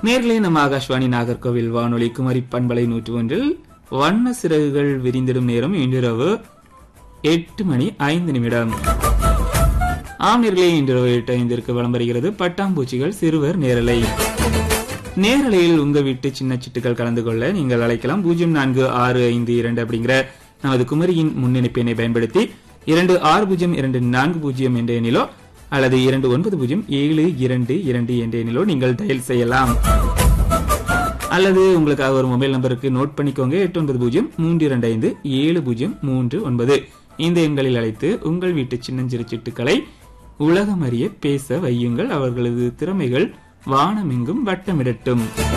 நேர்களே நம்ம ஆகாஷ்வாணி நாகர்கோவில் வானொலி குமரி பண்பலை நூற்று ஒன்றில் வண்ண சிறகுகள் விரிந்திடும் நேரம் இன்றிரவு எட்டு மணி ஐந்து நிமிடம் ஆம் நேர்களே இன்றிரவு எட்டு ஐந்திற்கு வலம் வருகிறது பட்டாம்பூச்சிகள் சிறுவர் நேரலை நேரலையில் உங்க வீட்டு சின்ன சிட்டுகள் கலந்து கொள்ள நீங்கள் அழைக்கலாம் பூஜ்ஜியம் நான்கு ஆறு ஐந்து இரண்டு அப்படிங்கிற நமது குமரியின் முன்னிணைப்பு எண்ணை பயன்படுத்தி இரண்டு ஆறு பூஜ்ஜியம் இரண்டு நான்கு பூஜ்ஜியம் என்ற எண்ணிலோ அல்லது இரண்டு ஒன்பது பூஜ்ஜியம் ஏழு இரண்டு இரண்டு என்ற எண்ணிலோ நீங்கள் டயல் செய்யலாம் அல்லது உங்களுக்காக ஒரு மொபைல் நம்பருக்கு நோட் பண்ணிக்கோங்க எட்டு ஒன்பது பூஜ்ஜியம் மூன்று இரண்டு ஐந்து ஏழு பூஜ்ஜியம் மூன்று ஒன்பது இந்த எண்களில் அழைத்து உங்கள் வீட்டு சின்னஞ்சிறு சிட்டுக்களை உலகம் அறிய பேச வையுங்கள் அவர்களது திறமைகள் வானமெங்கும் வட்டமிடட்டும்